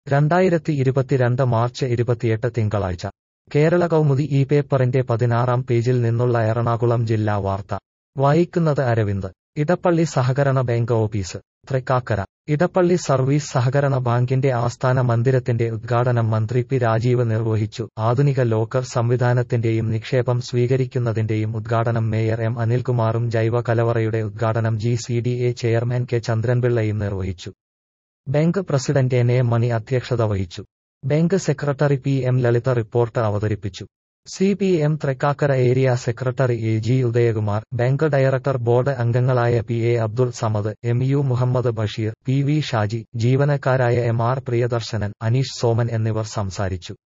രണ്ടായിരത്തി ഇരുപത്തിരണ്ട് മാർച്ച് ഇരുപത്തിയെട്ട് തിങ്കളാഴ്ച കേരള കൗമുദി ഈ പേപ്പറിന്റെ പതിനാറാം പേജിൽ നിന്നുള്ള എറണാകുളം ജില്ലാ വാർത്ത വായിക്കുന്നത് അരവിന്ദ് ഇടപ്പള്ളി സഹകരണ bank office Thrikkakara Edappally service സഹകരണ ബാങ്കിന്റെ ആസ്ഥാന മന്ദിരത്തിന്റെ ഉദ്ഘാടനം മന്ത്രി പി രാജീവ് നിർവഹിച്ചു ആധുനിക ലോക്കർ സംവിധാനത്തിന്റെയും നിക്ഷേപം സ്വീകരിക്കുന്നതിന്റെയും ഉദ്ഘാടനം മേയർ എം അനിൽകുമാറും ജൈവ കലവറയുടെ ഉദ്ഘാടനം G C D A chairman K ചന്ദ്രൻപിള്ളയും നിർവഹിച്ചു bank president N A Mani അധ്യക്ഷത വഹിച്ചു bank secretary P M Lalitha report അവതരിപ്പിച്ചു C P M Thrikkakara area secretary A G Udayakumar bank director board അംഗങ്ങളായ P A Abdul Samad M U Muhammad Basheer P V Shaji ജീവനക്കാരായ M R Priyadarshanan Aneesh Soman എന്നിവർ സംസാരിച്ചു